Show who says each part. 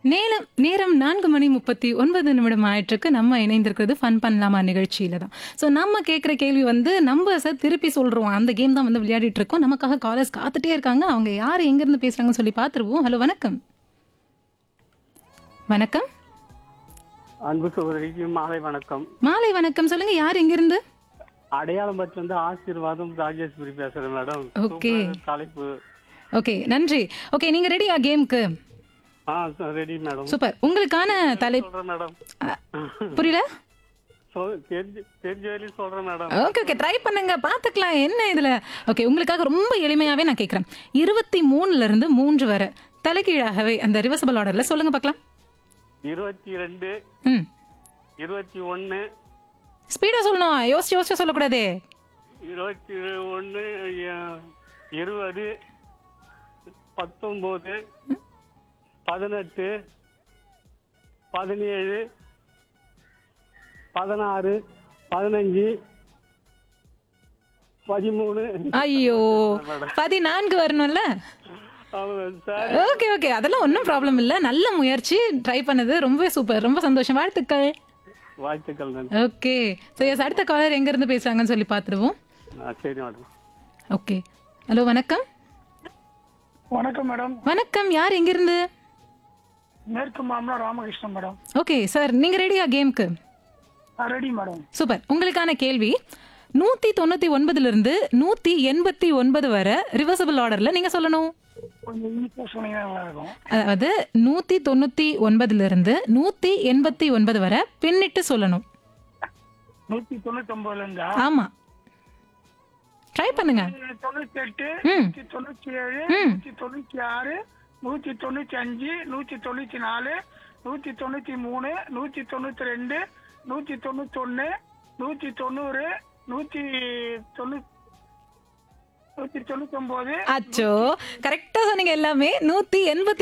Speaker 1: நேரம் நேரம் நான்கு மணி முப்பத்தி ஒன்பது நிமிடம் ஆயிட்டிருக்கு நம்ம இணைந்திருக்கிறது ஃபன் பண்ணலாமா நிகழ்ச்சியில தான் ஸோ நம்ம கேட்குற கேள்வி வந்து நம்ம சார் திருப்பி சொல்றோம் அந்த கேம் தான் வந்து விளையாடிட்டு இருக்கோம் நமக்காக காலர்ஸ் காத்துட்டே இருக்காங்க அவங்க யார் எங்கேருந்து பேசுறாங்கன்னு சொல்லி பார்த்துருவோம் ஹலோ வணக்கம் வணக்கம்
Speaker 2: அன்பு சகோதரிக்கு மாலை வணக்கம்
Speaker 1: மாலை வணக்கம் சொல்லுங்க யார் எங்கிருந்து
Speaker 2: அடையாளம் பற்றி வந்து ஆசீர்வாதம் ராஜேஸ்வரி பேசுறேன் மேடம்
Speaker 1: Okay.
Speaker 2: சூப்பரான தலைப்பு
Speaker 1: ஓகே நன்றி ஓகே நீங்க ரெடியா கேம்க்கு
Speaker 2: ஆ ரெடி மேடம்
Speaker 1: சூப்பர் உங்களுக்கான தலை
Speaker 2: சொல்றேன் மேடம்
Speaker 1: புரியல
Speaker 2: சொல்- தெரிஞ்சு தெரிஞ்ச வரையும் சொல்றேன் மேடம்
Speaker 1: ஓகே ஓகே ட்ரை பண்ணுங்க பார்த்துக்கலாம் என்ன இதுல ஓகே உங்களுக்காக ரொம்ப எளிமையாவே நான் கேட்குறேன் இருபத்தி மூணுல இருந்து மூன்று வரை தலைகீழாகவே அந்த ரிவர்சபிள் ஆர்டர்ல சொல்லுங்க பார்க்கலாம்
Speaker 2: இருபத்தி ரெண்டு
Speaker 1: ம்
Speaker 2: இருபத்தி ஒன்னு
Speaker 1: ஸ்பீடா சொல்லணும் யோசிச்சு யோசிச்சு சொல்லக்கூடாதே
Speaker 2: இருபத்தி ஒன்னு இருபது பத்தொன்பது பதினெட்டு பதினேழு பதினாறு பதினஞ்சு பதிமூணு
Speaker 1: ஐயோ பதினான்கு வரணும்ல
Speaker 2: ஆமாம் சார்
Speaker 1: ஓகே ஓகே அதெல்லாம் ஒன்றும் ப்ராப்ளம் இல்லை நல்ல முயற்சி ட்ரை பண்ணது ரொம்பவே சூப்பர் ரொம்ப சந்தோஷம் வாழ்த்துக்கள்
Speaker 2: வாழ்த்துக்கள் நன்றி
Speaker 1: ஓகே ஸோ எஸ் அடுத்த காலர் எங்கேருந்து பேசுகிறாங்கன்னு சொல்லி பார்த்துருவோம்
Speaker 2: ஆ, சரி மேடம்
Speaker 1: ஓகே ஹலோ வணக்கம்
Speaker 3: வணக்கம் மேடம்
Speaker 1: வணக்கம் யார் எங்கிருந்து
Speaker 3: மேற்கு மாமலா ராமகிருஷ்ணன் மேடம்
Speaker 1: ஓகே சார் நீங்கள் ரெடியா கேம்க்கு
Speaker 3: ரெடி மேடம்
Speaker 1: சூப்பர் உங்களுக்கான கேள்வி நூற்றி தொண்ணூற்றி ஒன்பதுலேருந்து நூற்றி எண்பத்தி ஒன்பது வரை ரிவர்சபிள் ஆர்டரில் நீங்கள் சொல்லணும்
Speaker 3: கொஞ்சம் ஈஸியாக சொன்னீங்கன்னா நல்லா இருக்கும்
Speaker 1: அதாவது நூற்றி தொண்ணூற்றி ஒன்பதுலேருந்து நூற்றி எண்பத்தி ஒன்பது வரை பின்னிட்டு சொல்லணும்
Speaker 3: நூத்தி தொண்ணூத்தி ஒன்பதுல இருந்தா
Speaker 1: ஆமாம் ட்ரை பண்ணுங்க
Speaker 3: தொண்ணூத்தி எட்டு
Speaker 1: ம்.
Speaker 3: நூத்தி தொண்ணூத்தி ஏழு
Speaker 1: ம்.
Speaker 3: நூத்தி தொண்ணூத்தி ஆறு நூத்தி தொண்ணூத்தி அஞ்சு நூத்தி தொண்ணூத்தி நாலு நூத்தி தொண்ணூத்தி மூணு நூத்தி தொண்ணூத்தி ரெண்டு நூத்தி தொண்ணூத்தி ஒன்னு நூத்தி தொண்ணூறு நூத்தி தொண்ணூ நூத்தி தொண்ணூத்தி ஒன்பது
Speaker 1: அச்சோ கரெக்டாக சொன்னீங்க எல்லாமே நூற்றி எண்பத்தி